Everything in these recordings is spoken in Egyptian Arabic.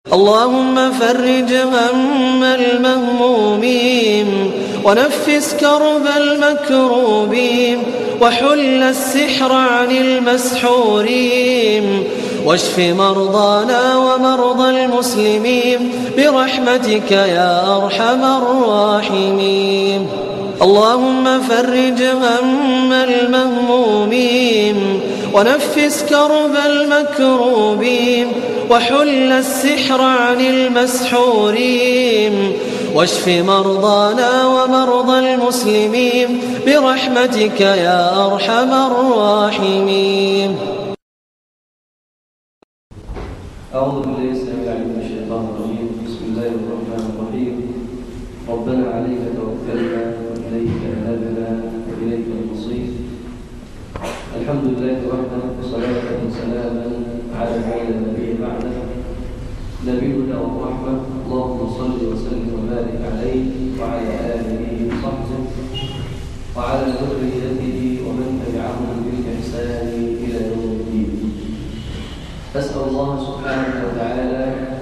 اللهم فرج هم المهمومين ونفس كرب المكروبين وحل السحر عن المسحورين واشف مرضانا ومرضى المسلمين برحمتك يا أرحم الراحمين اللهم فرج هم المهمومين ونفس كرب المكروبين وحل السحر عن المسحورين واشف مرضانا ومرضى المسلمين برحمتك يا أرحم الراحمين أعوذ بالله السميع العليم من الشيطان الرجيم بسم الله الرحمن الرحيم ربنا عليك توكلنا وإليك أنبنا وإليك المصير الحمد لله وحده وصلاة وسلاما على خير النبي بعده نبينا والرحمة اللهم صل وسلم وبارك عليه وعلى آله وصحبه وعلى ذريته ومن تبعهم بالإحسان إلى يوم الدين أسأل الله سبحانه وتعالى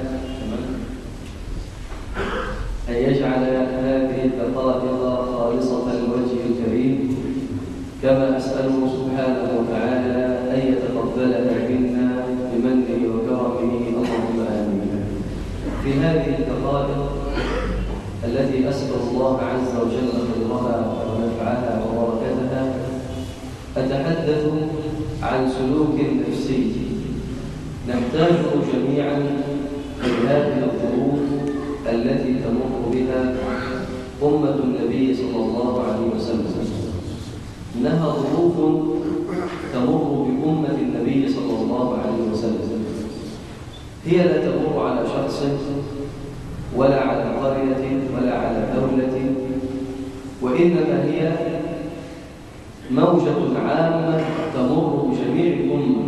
أن يجعل هذه الدقائق خالصة لوجهه الكريم كما أسأله سبحانه وتعالى أن يتقبلها منا بمنه وكرمه اللهم آمين في هذه الدقائق التي أسأل الله عز وجل خيرها ونفعها وبركتها أتحدث عن سلوك نفسي نحتاج جميعا في هذه الظروف التي تمر بها أمة النبي صلى الله عليه وسلم إنها ظروف تمر بأمة النبي صلى الله عليه وسلم هي لا تمر على شخص ولا على قرية ولا على دولة وإنما هي موجة عامة تمر بجميع الأمة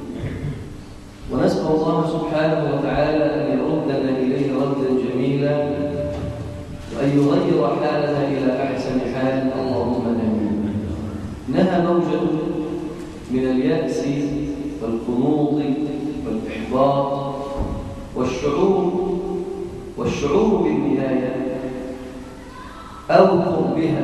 ونسأل الله سبحانه وتعالى أن يردنا إليه ردا جميلا وأن يغير حالنا إلى أحسن حال اللهم آمين إنها موجة من اليأس والقنوط والإحباط والشعور والشعور بالنهاية أو قربها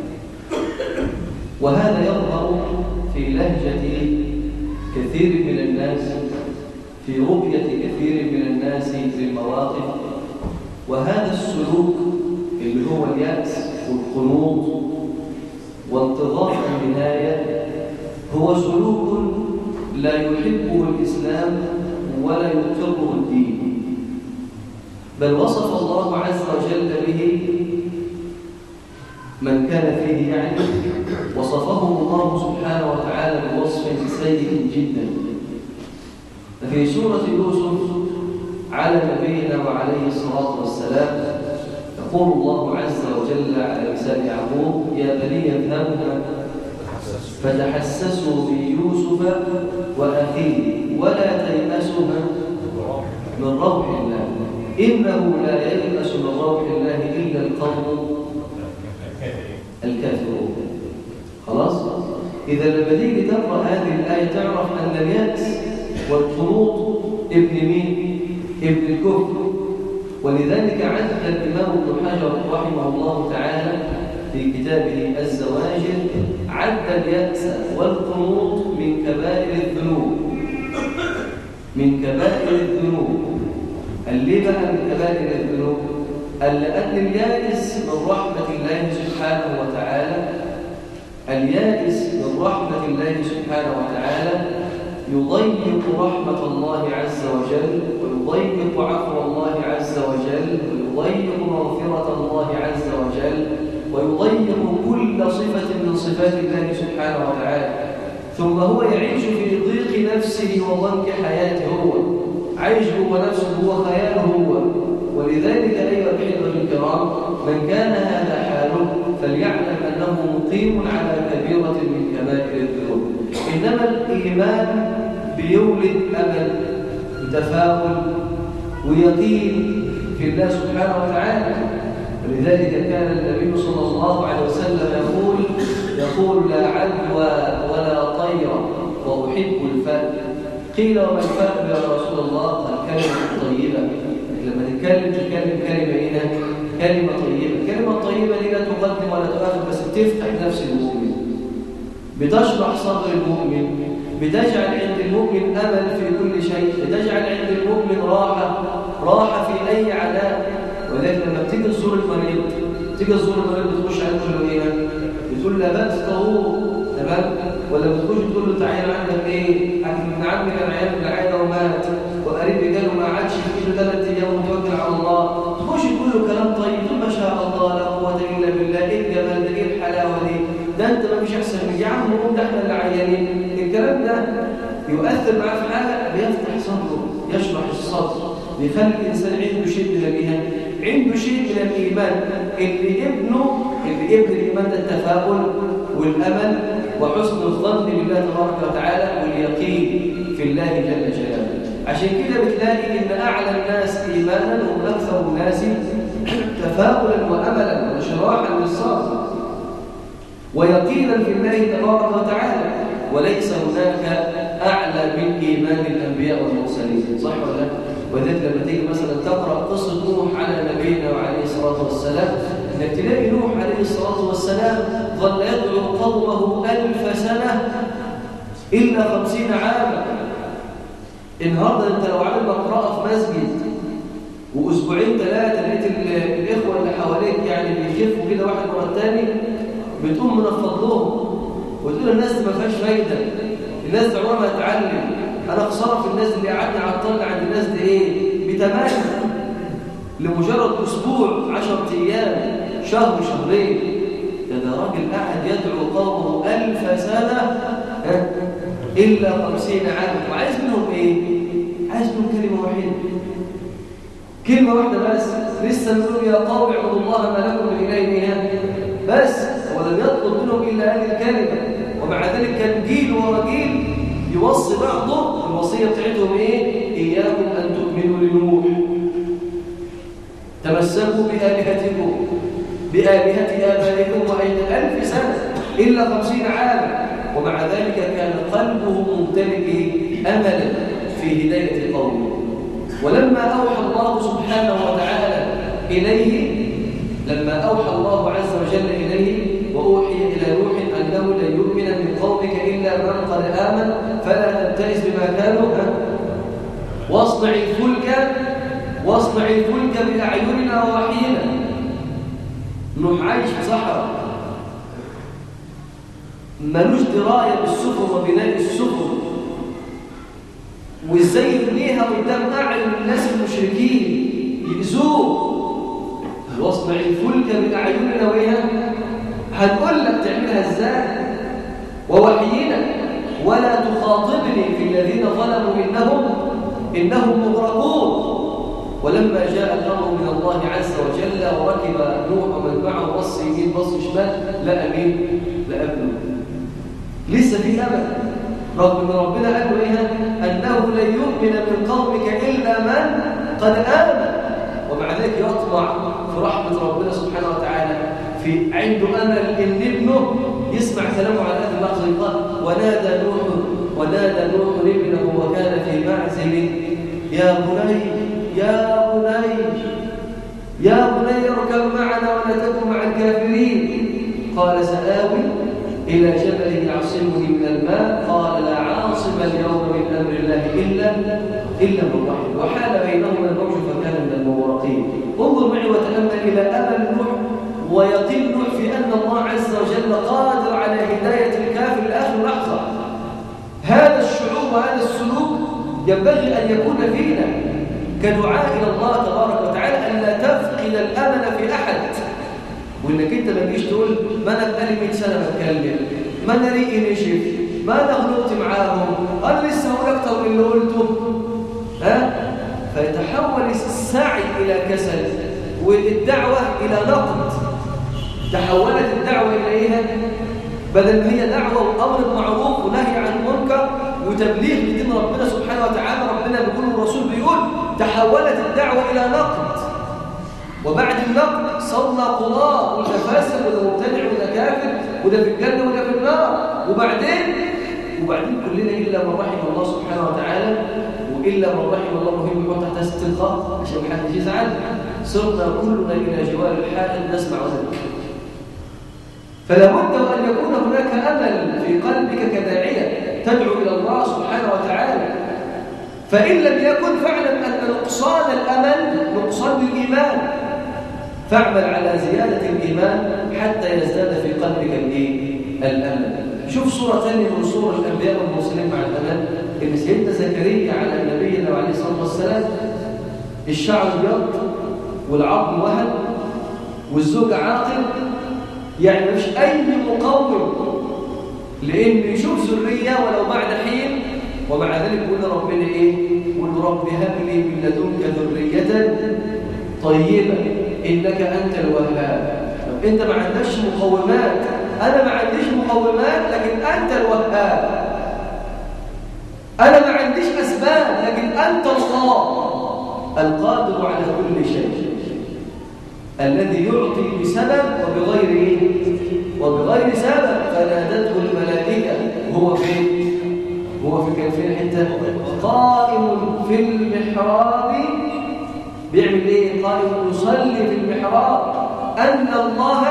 وهذا يظهر في لهجة كثير من الناس في رؤية كثير من الناس للمواقف وهذا السلوك اللي هو اليأس والقنوط وانتظار النهاية هو سلوك لا يحبه الإسلام ولا يقره الدين بل وصف الله عز وجل به من كان فيه يعني وصفه الله سبحانه وتعالى بوصف سيء جدا ففي سورة يوسف على نبينا وعليه الصلاة والسلام يقول الله عز وجل على لسان يعقوب يا بني اذهبوا فتحسسوا من يوسف وأخيه ولا تيأسوا من روح الله إنه لا ييأس من روح الله إلا القوم الكافرون خلاص إذا لما تيجي تقرأ هذه الآية تعرف أن اليأس والقنوط ابن مين؟ ابن الكفر ولذلك عد الإمام ابن حجر رحمه الله تعالى في كتابه الزواجر عد اليأس والقنوط من كبائر الذنوب من كبائر الذنوب اللي بقى من كبائر الذنوب قال لأن اليائس من رحمة الله سبحانه وتعالى اليائس من رحمة الله سبحانه وتعالى يضيق رحمة الله عز وجل ويضيق عفو الله عز وجل ويضيق مغفرة الله عز وجل ويضيق كل صفة من صفات الله سبحانه وتعالى ثم هو يعيش في ضيق نفسه وضنك حياته هو عايش هو نفسه هو خياله هو ولذلك أيها الحلوة الكرام من كان هذا حاله فليعلم أنه مقيم على كبيرة من كبائر الذنوب إنما الإيمان بيولد أمل وتفاؤل ويقين في الله سبحانه وتعالى ولذلك كان النبي صلى الله عليه وسلم يقول يقول لا عدوى ولا طير وأحب الفأل قيل وما الفأل يا رسول الله الكلمة الطيبة تتكلم تتكلم كلمة هنا كلمة طيبة الكلمة الطيبة دي لا تقدم ولا تؤخر بس بتفتح نفس المؤمن بتشرح صدر المؤمن بتجعل عند المؤمن أمل في كل شيء بتجعل عند المؤمن راحة راحة في أي عذاب ولكن لما بتيجي تزور المريض تيجي تزور المريض بتخش عليه تقول له ايه بتقول له بس طهور تمام ولا بتخش تقول له تعالى عندك ايه ابن عمي كان عيان بالعاده ومات وقريب جاله ما عادش في ايده ثلاث ايام وتوكل على الله تخش تقول له كلام طيب ما شاء الله لا قوه الا بالله ايه الجمال ده ايه الحلاوه دي ده انت ما فيش احسن من يا عم قوم ده احنا اللي عيانين الكلام ده يؤثر معاه في حاجه بيفتح صدره يشرح الصدر بيخلي الانسان عنده شيء من الايمان عنده شيء من الايمان اللي ابنه اللي ابن الايمان ده التفاؤل والامل وحسن الظن بالله تبارك وتعالى واليقين في الله جل جلاله عشان كده بتلاقي ان اعلى الناس ايمانا هم اكثر الناس تفاؤلا واملا وشراحا للصبر ويقينا في الله تبارك وتعالى وليس هناك اعلى من ايمان الانبياء والمرسلين صح ولا لا وذلك لما تيجي مثلا تقرا قصه نوح على نبينا وعليه الصلاه والسلام انك تلاقي نوح عليه الصلاه والسلام ظل يدعو قومه ألف سنه الا خمسين عاما النهارده انت لو عامل مقرأة في مسجد واسبوعين ثلاثه لقيت الاخوه اللي حواليك يعني بيخفوا كده واحد ورا الثاني بتقوم منفض لهم وتقول الناس دي ما فيهاش فايده الناس دي عمرها ما تتعلم انا خساره في الناس اللي قعدنا على الطلع عند الناس دي ايه بتمام لمجرد اسبوع 10 ايام شهر شهرين ده ده راجل قاعد يدعو قومه ألف سنه الا خمسين عام وعايز منهم ايه عايز منهم كلمه واحده كلمه واحده بس لسه نقول يا قوم اعبدوا الله ما لكم من اله بس ولم يطلب منهم الا هذه الكلمه ومع ذلك كان جيل ورا جيل يوصي بعضه الوصيه بتاعتهم ايه اياكم ان تؤمنوا لنوح تمسكوا بآلهتكم بآلهة آبائكم وأيضا ألف سنة إلا خمسين عاما ومع ذلك كان قلبه ممتلئ أملا في هداية قومه ولما أوحى الله سبحانه وتعالى إليه لما أوحى الله عز وجل إليه وأوحي إلى نوح أنه لن يؤمن من قومك إلا من قد آمن فلا تبتئس بما كانوا واصنع الفلك واصنع الفلك بأعيننا ووحينا نوح عايش في صحراء ملوش دراية بالسفن وبناء السفن وازاي يبنيها قدام أعين الناس المشركين يأذوه واصنع الفلك بأعيننا وإيها هنقول لك تعملها ازاي ووحينا ولا تخاطبني في الذين ظلموا إنهم إنهم مغرقون ولما جاء الأمر من الله عز وجل وركب نوح ومن معه بص يمين بص شمال لا أمين لا أبنه لسه في أمل رغم ان ربنا قال له إيه أنه لن يؤمن من قومك إلا من قد آمن ومع ذلك يطمع في رحمة ربنا سبحانه وتعالى في عنده أمل إن ابنه يسمع كلامه على هذه اللحظة قال ونادى نوح ونادى نوح ابنه وكان في معزل يا بني يا بني يا بني اركب معنا ولا تكن مع الكافرين قال سآوي إلى جبل يعصمني من الماء قال لا عاصم اليوم من أمر الله إلا إلا من رحم وحال بينهما الموج فكان من المغرقين انظر معي وتأمل إلى أمل نوح ويقين نوح في أن الله عز وجل قادر على هداية الكافر لآخر لحظة هذا الشعور وهذا السلوك ينبغي أن يكون فينا كدعاء إلى الله تبارك وتعالى أن لا تفقد الأمل في أحد وإنك أنت ما تجيش تقول ما أنا بقالي 100 سنة بتكلم ما أنا ريقي نشف ما أنا غلطت معاهم أنا لسه هقول أكتر من اللي قلته ها فيتحول السعي إلى كسل والدعوة إلى نقد تحولت الدعوة إلى إيه؟ بدل ما هي دعوة وأمر بمعروف ونهي عن المنكر وتبليغ لدين ربنا سبحانه وتعالى ربنا بيقول الرسول بيقول تحولت الدعوة إلى نقد وبعد النقد صرنا قضاء وده فاسق وده مبتدع وده كافر وده في الجنة وده في النار وبعدين وبعدين كلنا إلا من رحم الله سبحانه وتعالى وإلا من رحم الله مهم يحط تحت ست الخط عشان ما حدش يزعل صرنا كلنا إلى جوار الحائل نسمع ذلك فلا بد أن يكون هناك أمل في قلبك كداعية تدعو إلى الله سبحانه وتعالى فإن لم يكن فاعلم أن نقصان الأمل نقصان الإيمان فاعمل على زيادة الإيمان حتى يزداد في قلبك الأمل شوف صورة ثانية من صور الأنبياء والمرسلين مع الأمل إن سيدنا زكريا على نبينا عليه الصلاة والسلام الشعر ابيض والعظم وهن والزوج عاقل يعني مش أي مقوم لأنه يشوف ذرية ولو بعد حين ومع ذلك يقول ربنا إيه؟ يقول رب هب لي من لدنك ذرية طيبة إنك أنت الوهاب أنت ما عندكش مقومات أنا ما عنديش مقومات لكن أنت الوهاب أنا ما عنديش أسباب لكن أنت الله القادر على كل شيء الذي يعطي بسبب وبغير إيه؟ وبغير سبب فنادته الملائكة هو فين؟ هو في كان فين حتة؟ قائم في المحراب بيعمل ايه؟ قائم يصلي في المحراب أن الله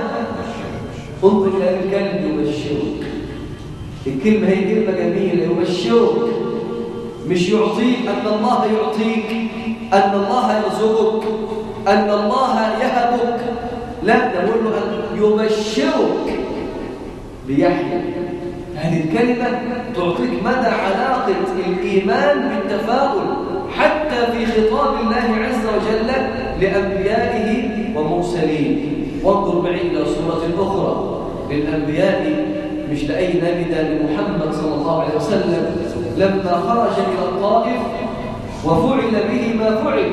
انظر إلى الكلب يبشرك الكلمة هي كلمة جميلة يبشرك مش يعطيك أن الله يعطيك أن الله يرزقك أن الله يهبك لا نقول له أن يبشرك بيحيى هذه الكلمة تعطيك مدى علاقة الإيمان بالتفاؤل حتى في خطاب الله عز وجل لأنبيائه ومرسلين وانظر معي إلى صورة أخرى للأنبياء مش لأي نبي ده لمحمد صلى الله عليه وسلم لما خرج إلى الطائف وفعل به ما فعل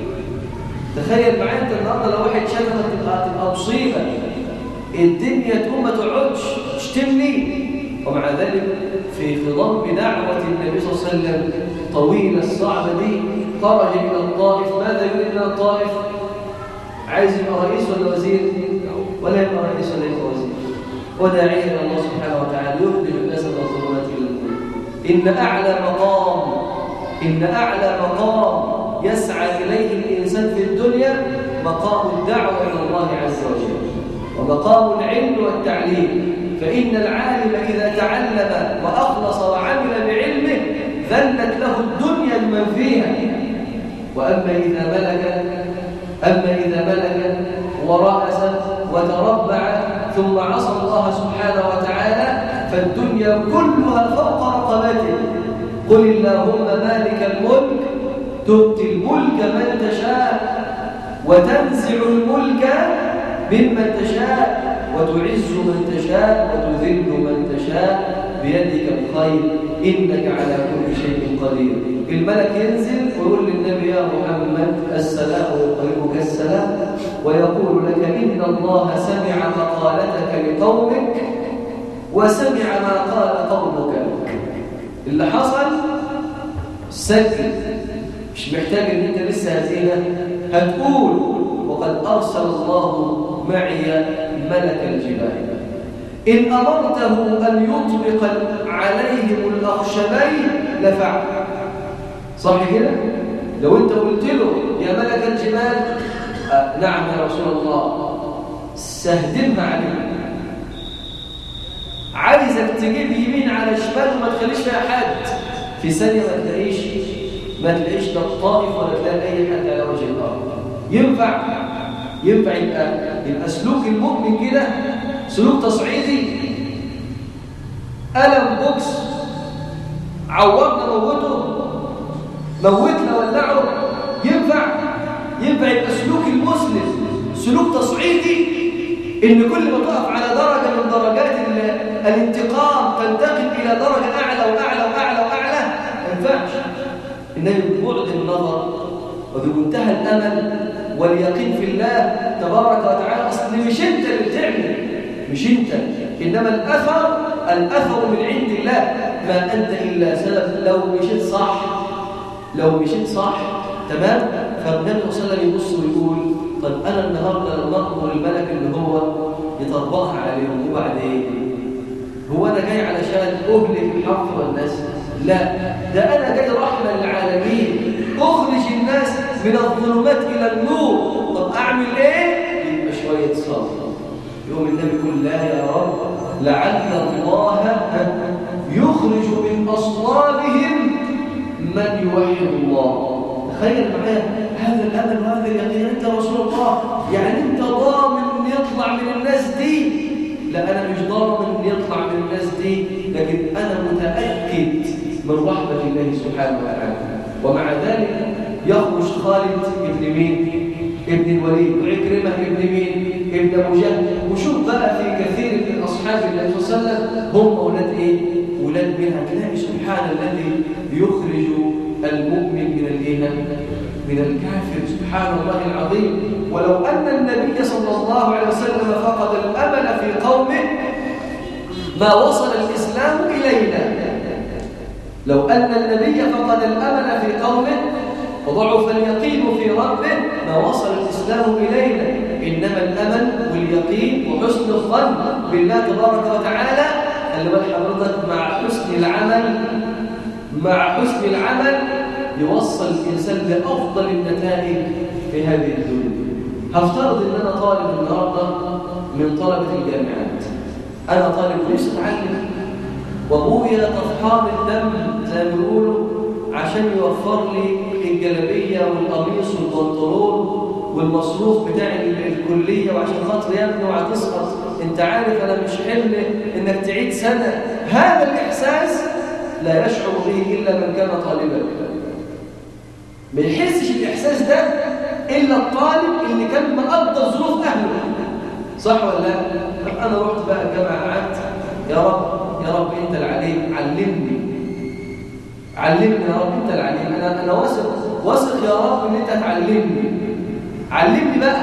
تخيل معايا انت النهارده لو واحد شتمك تبقى تبقى مصيبه الدنيا تقوم ما تقعدش تشتمني ومع ذلك في خضم دعوه النبي صلى الله عليه وسلم طويله الصعبه دي خرج الى الطائف ماذا يريد من الطائف عايز يبقى رئيس ولا وزير ولا يبقى رئيس ولا يبقى وزير وداعيا الى الله سبحانه وتعالى يخرج الناس من الظلمات الى النور ان اعلى مقام ان اعلى مقام يسعى اليه الانسان في الدنيا مقام الدعوه الى الله عز وجل ومقام العلم والتعليم فان العالم اذا تعلم واخلص وعمل بعلمه ذلت له الدنيا بمن فيها واما اذا ملك اما اذا ملك ورأس وتربع ثم عصى الله سبحانه وتعالى فالدنيا كلها فوق رقبته قل اللهم مالك الملك تؤتي الملك من تشاء وتنزع الملك ممن تشاء وتعز من تشاء وتذل من تشاء بيدك الخير إنك على كل شيء قدير الملك ينزل ويقول للنبي يا محمد السلام يقربك السلام ويقول لك إن الله سمع مقالتك لقومك وسمع ما قال قومك لك اللي حصل سجل مش محتاج ان انت لسه هزينه هتقول وقد ارسل الله معي ملك الجبال إن أمرته أن يطلق عليهم الأخشبين لفعل صح كده؟ لو أنت قلت له يا ملك الجبال آه نعم يا رسول الله سهدمها عليه عايزك تجيب يمين على شمال وما تخليش فيها حد في ثانية ما تلاقيش ما تلاقيش لا الطائف ولا تلاقي أي حد على وجه الأرض ينفع ينفع يبقى يبقى سلوك المؤمن كده سلوك تصعيدي ألم بوكس عورنا موته موتنا ولعه ينفع ينفع يبقى سلوك المسلم سلوك تصعيدي ان كل ما تقف على درجه من درجات الانتقام تنتقل الى درجه اعلى واعلى واعلى واعلى ما ينفعش انما ببعد النظر وبمنتهى الامل واليقين في الله تبارك وتعالى اصل مش انت اللي بتعمل مش انت انما الاثر الاثر من عند الله ما انت الا سبب لو مشيت صح لو مشيت صح تمام فالنبي صلى الله عليه وسلم يبص ويقول طب انا النهارده لما امر الملك اللي هو يطبقها عليهم وبعد ايه هو أنا جاي علشان أهلك الحق والناس لا ده أنا جاي رحمة للعالمين أخرج الناس من الظلمات إلى النور طب أعمل إيه؟ يبقى شوية صبر يوم النبي يقول لا يا رب لعل الله يخرج من أصلابهم من يوحد الله تخيل معايا هذا الأمل وهذا اليقين أنت رسول الله يعني أنت ضامن أن يطلع من الناس دي لا أنا مش ضامن أن يطلع من الناس دي لكن أنا متأكد من رحمة الله سبحانه وتعالى ومع ذلك يخرج خالد ابن مين؟ ابن الوليد وعكرمة ابن مين؟ ابن أبو جهل وشوف بقى في كثير من أصحاب النبي صلى الله عليه وسلم هم أولاد إيه؟ أولاد منها تلاقي سبحان الذي يخرج المؤمن من الإيمان من الكافر سبحان الله العظيم ولو أن النبي صلى الله عليه وسلم فقد الأمل في قومه ما وصل الإسلام إلينا لو أن النبي فقد الأمل في قومه وضعف اليقين في ربه ما وصل الإسلام إلينا إنما الأمل واليقين وحسن الظن بالله تبارك وتعالى اللي بل حضرتك مع حسن العمل مع حسن العمل يوصل الإنسان لأفضل النتائج في هذه الدنيا هفترض إن أنا طالب النهاردة من طلبة الجامعات أنا طالب ليش أتعلم وأبويا طفحان الدم زي ما بيقولوا عشان يوفر لي الجلابية والقميص والبنطلون والمصروف بتاع الكلية وعشان خاطر يا ابني اوعى تسقط انت عارف انا مش حمل انك تعيد سنة هذا الإحساس لا يشعر به إلا من كان طالبا ما يحسش الإحساس ده إلا الطالب اللي كان مقدر ظروف أهله صح ولا لا؟ طب أنا رحت بقى الجامعة قعدت يا رب يا رب أنت العليم علمني علمني يا رب أنت العليم أنا أنا واثق واثق يا رب إن أنت تعلمني علمني بقى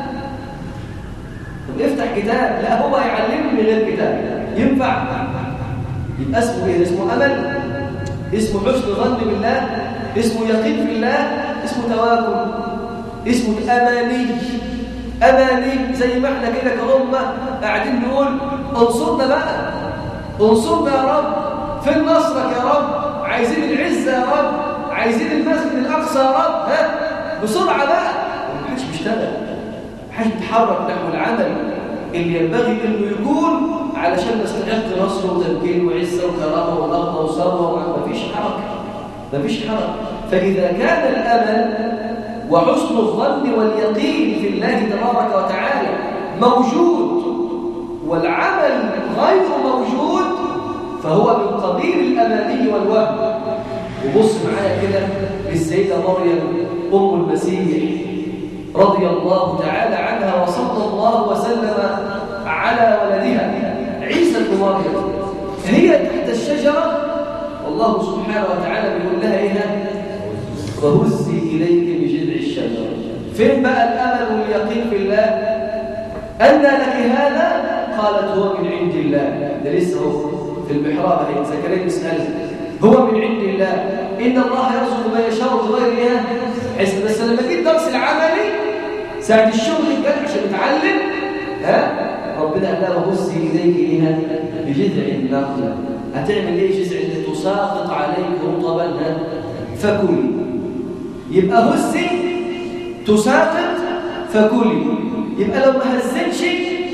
طب افتح كتاب لا هو هيعلمني من غير كتاب ينفع يبقى اسمه ايه اسمه امل اسمه حسن ظن بالله اسمه يقين في الله اسمه توكل اسمه اماني اماني زي ما احنا كده كأمة قاعدين نقول انصرنا بقى انصرنا يا رب فين نصرك يا رب عايزين العزة يا رب عايزين المسجد الأقصى يا رب ها بسرعة بقى محدش بيشتغل محدش بيتحرك نحو العمل اللي ينبغي انه يكون علشان نستحق نصر وتمكين وعزة وكرامة ونهضة وثروة مفيش حركة مفيش حركة فإذا كان الأمل وحسن الظن واليقين في الله تبارك وتعالى موجود والعمل غير موجود فهو من قبيل الأماني والوهم وبص معايا كده للسيدة مريم أم المسيح رضي الله تعالى عنها وصلى الله وسلم على ولدها عيسى بن مريم هي تحت الشجرة والله سبحانه وتعالى بيقول لها إيه وهزي إليك بجذع الشجرة فين بقى الأمل واليقين في الله أن لك هذا قالت هو من عند الله ده لسه هو في المحراب هي زكريا بيسأل هو من عند الله إن الله يرزق ما يشاء بغير إيه حسب بس لما جيت درس العملي ساعة الشغل الجد عشان نتعلم ها ربنا قال لها وهزي إليك إيه بجذع النخلة هتعمل إيه جذع اللي تساقط عليك رطبا فكلي يبقى هزي تساقط فكلي يبقى لو ما هزتش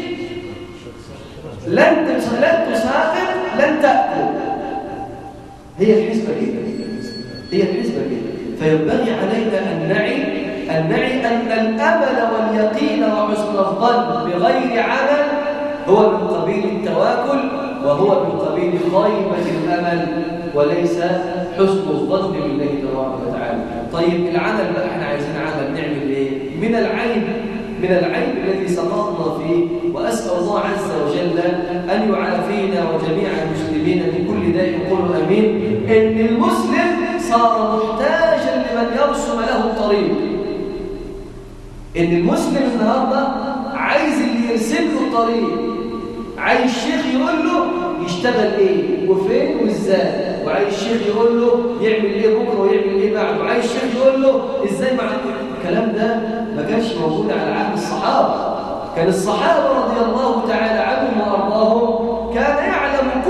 لن لن تساقط لن تأكل هي الحسبة كده هي الحسبة كده فينبغي علينا أن نعي أن نعي أن الأمل واليقين وحسن الظن بغير عمل هو من قبيل التواكل وهو من قبيل خيبة الأمل وليس حسن الظن بالله تبارك وتعالى طيب العمل بقى احنا عايزين عمل نعمل ايه من العيب من العيب الذي سقطنا فيه وأسأل الله عز وجل أن يعافينا وجميع المسلمين من كل داء يقول أمين إن المسلم صار محتاجا لمن يرسم له الطريق إن المسلم النهاردة عايز اللي يرسم له الطريق عايز الشيخ يقول له يشتغل ايه وفين وازاي وعايز الشيخ يقول له يعمل ايه بكره ويعمل ايه بعد وعايز الشيخ يقول له ازاي مع الكلام ده ما كانش موجود على عهد الصحابه كان الصحابه رضي الله تعالى عنهم وارضاهم كان يعلم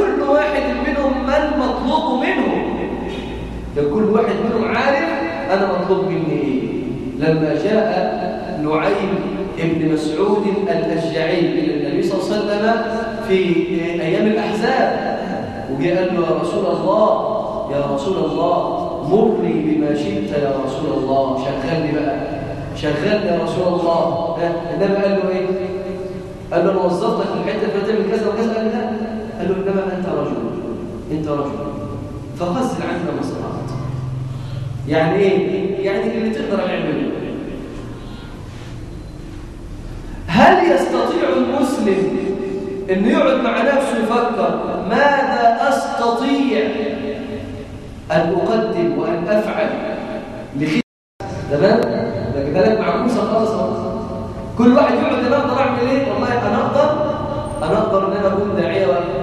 واحد منهم ما المطلوب منه كان كل واحد منهم عارف أنا مطلوب مني إيه لما جاء نعيم ابن مسعود الأشجعي إلى النبي صلى الله عليه وسلم في أيام الأحزاب وجاء قال له يا رسول الله يا رسول الله مرني بما شئت يا رسول الله شغلني بقى شغلني يا رسول الله النبي قال له ايه قال له انا وظفتك في الحته فتعمل كذا وكذا قال لا قال له انما انت رجل انت رجل فغسل عنك ما استطعت يعني ايه يعني اللي تقدر تعمله هل يستطيع المسلم انه يقعد مع نفسه يفكر ماذا استطيع ان اقدم وان افعل لخير تمام لكن بالك معكوسه خالص كل واحد يقعد انا اقدر اعمل ايه والله انا اقدر انا اقدر ان انا اكون داعيه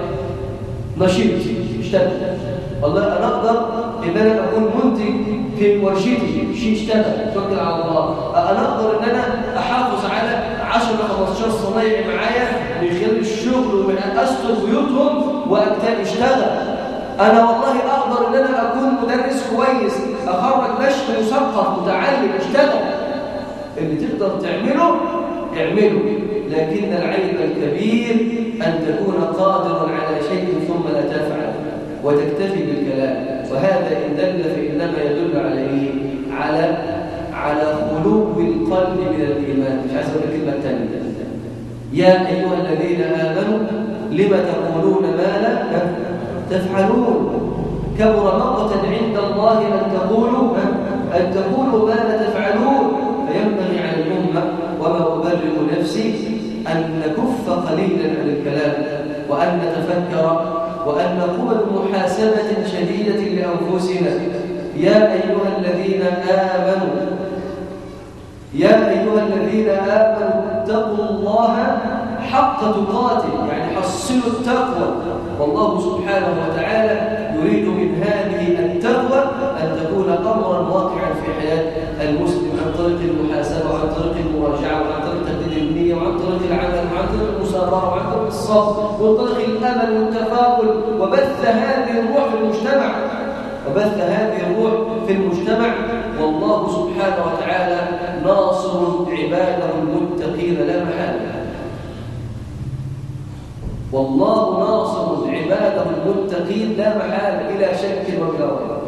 نشيط اشتغل والله انا اقدر ان انا اكون منتج في ورشتي شيء اشتغل توكل على الله انا اقدر ان انا احافظ على 10 15 صنايعي معايا من خلال الشغل ومن استر بيوتهم وابتدي اشتغل انا والله اقدر ان انا اكون مدرس كويس اخرج نشء مثقف متعلم اشتغل اللي تقدر تعمله اعمله لكن العيب الكبير ان تكون قادرا على شيء ثم لا تفعل وتكتفي بالكلام وهذا ان دل فانما يدل على ايه على على خلو القلب من الايمان مش عايز اقول الكلمه الثانيه يا ايها الذين امنوا لم تقولون ما لا تفعلون كبر مقتا عند الله ان تقولوا ان تقولوا ما لا تفعلون فينبغي على الامه وما ابرر نفسي ان نكف قليلا عن الكلام وان نتفكر وأن نقوم بمحاسبة شديدة لأنفسنا يا أيها الذين آمنوا يا أيها الذين آمنوا اتقوا الله حق تقاته يعني حصلوا التقوى والله سبحانه وتعالى يريد من هذه التقوى أن تكون أمرا واقعا في حياة المسلم عن طريق المحاسبة وعن طريق المراجعة وعن طريق تجديد النية وعن طريق العمل وعن طريق المسابقة وعن طريق الصبر وعن طريق الأمل والتفاؤل وبث هذه الروح في المجتمع وبث هذه الروح في المجتمع والله سبحانه وتعالى ناصر عباده المتقين لا محالة والله ناصر عباده المتقين لا محالة إلى شك وبلا ريب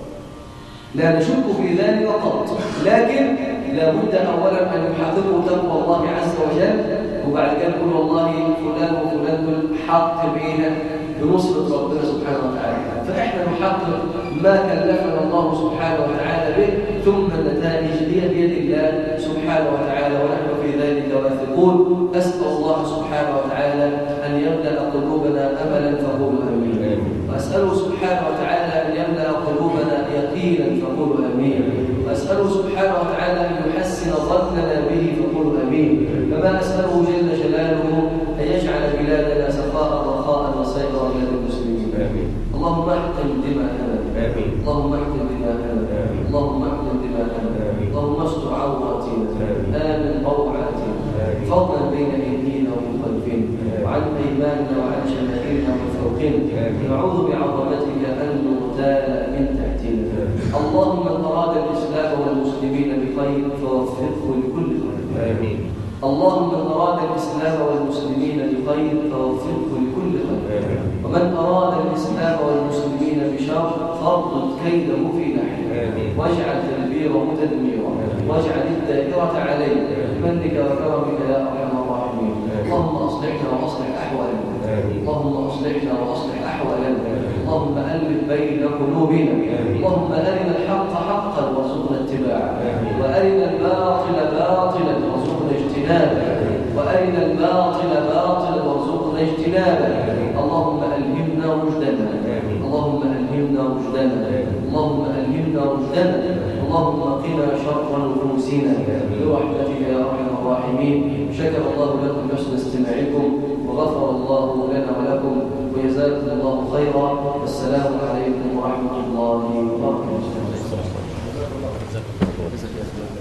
لا نشك في ذلك قط لكن لابد اولا ان يحققوا تقوى الله عز وجل وبعد كده نقول والله فلان وفلان دول حق بينا بنصرة ربنا سبحانه وتعالى فاحنا نحقق ما كلفنا الله سبحانه وتعالى به ثم النتائج هي بيد الله سبحانه وتعالى ونحن في ذلك واثقون اسال الله سبحانه وتعالى ان يملا قلوبنا املا فقولوا امين واساله سبحانه وتعالى ان يملا قلوبنا يقينا فقولوا امين واساله سبحانه وتعالى ان يحسن ظننا به فقولوا امين كما اساله جل جلاله ان يجعل بلادنا سخاء رخاء وسائر بلاد المسلمين آمين اللهم احقن دماءنا آمين اللهم احقن دماءنا آمين. اللهم احقن دماءنا آمين. اللهم استر عوراتنا آمين. امن روعاتنا آمين. فضلا بين ايدينا ومن خلفنا آمين. وعن ايماننا وعن شمائلنا ومن فوقنا آمين. نعوذ بعظمتك ان نغتال من تحتنا آمين. اللهم من اراد الاسلام والمسلمين بخير فوفقه لكل خير آمين اللهم من أراد الإسلام والمسلمين بخير فوفقه لكل خير آمين. ومن أراد الإسلام والمسلمين بشر فاردد كيده في نحره آمين. واجعل تدبيره تدميرا آمين. واجعل الدائرة عليه آمين. بمنك وكرمك يا أرحم الراحمين آمين. اللهم أصلحنا وأصلح أحوالنا آمين. اللهم أصلحنا وأصلح أحوالنا آمين. اللهم ألف بين قلوبنا آمين. اللهم أرنا الحق حقا وارزقنا اتباعه آمين. وأرنا الباطل باطلا وارزقنا اجتنابه آمين. وأرنا الباطل باطلا وارزقنا اجتنابه آمين. اللهم ألهمنا رشدنا آمين. اللهم ألهمنا رشدنا آمين. اللهم ألهمنا رشدنا اللهم قنا شر نفوسنا آمين. برحمتك يا أرحم الراحمين شكر الله لكم حسن استماعكم وغفر الله لنا ولكم وجزاكم الله خيرا والسلام عليكم ورحمة الله وبركاته